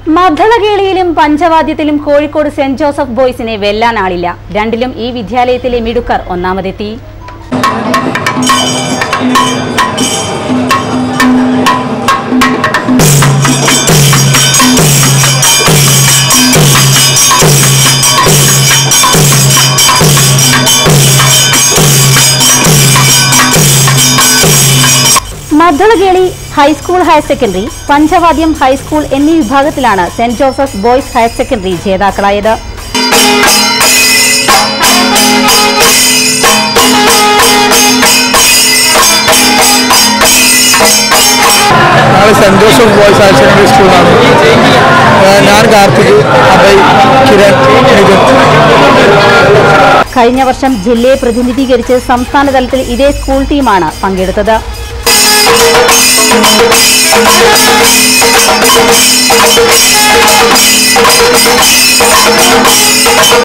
മദ്ദളകേളിയിലും പഞ്ചവാദ്യത്തിലും Kozhikode saint Joseph ബോയ്സിനെ വെല്ലാനാളില്ല രണ്ടിലും ഈ വിദ്യാലയത്തിലെ മിടുക്കർ ഒന്നാമതെത്തി മദ്ദളകേളി ഹൈസ്കൂൾ ഹയർ സെക്കൻഡറി പഞ്ചവാദ്യം ഹൈസ്കൂൾ എന്നീ വിഭാഗത്തിലാണ് saint Joseph boys higher secondary ജേതാക്കളായത് ഞങ്ങൾ saint Joseph boys higher secondary സ്കൂളാണ് ഏഹ് ഞാൻ കാർത്തിക് അഭയ് കിരൺ നിതിൻ കഴിഞ്ഞ വർഷം ജില്ലയെ പ്രതിനിധീകരിച്ച് സംസ്ഥാന തലത്തിൽ ഇതേ സ്കൂൾ ടീമാണ് പങ്കെടുത്തത്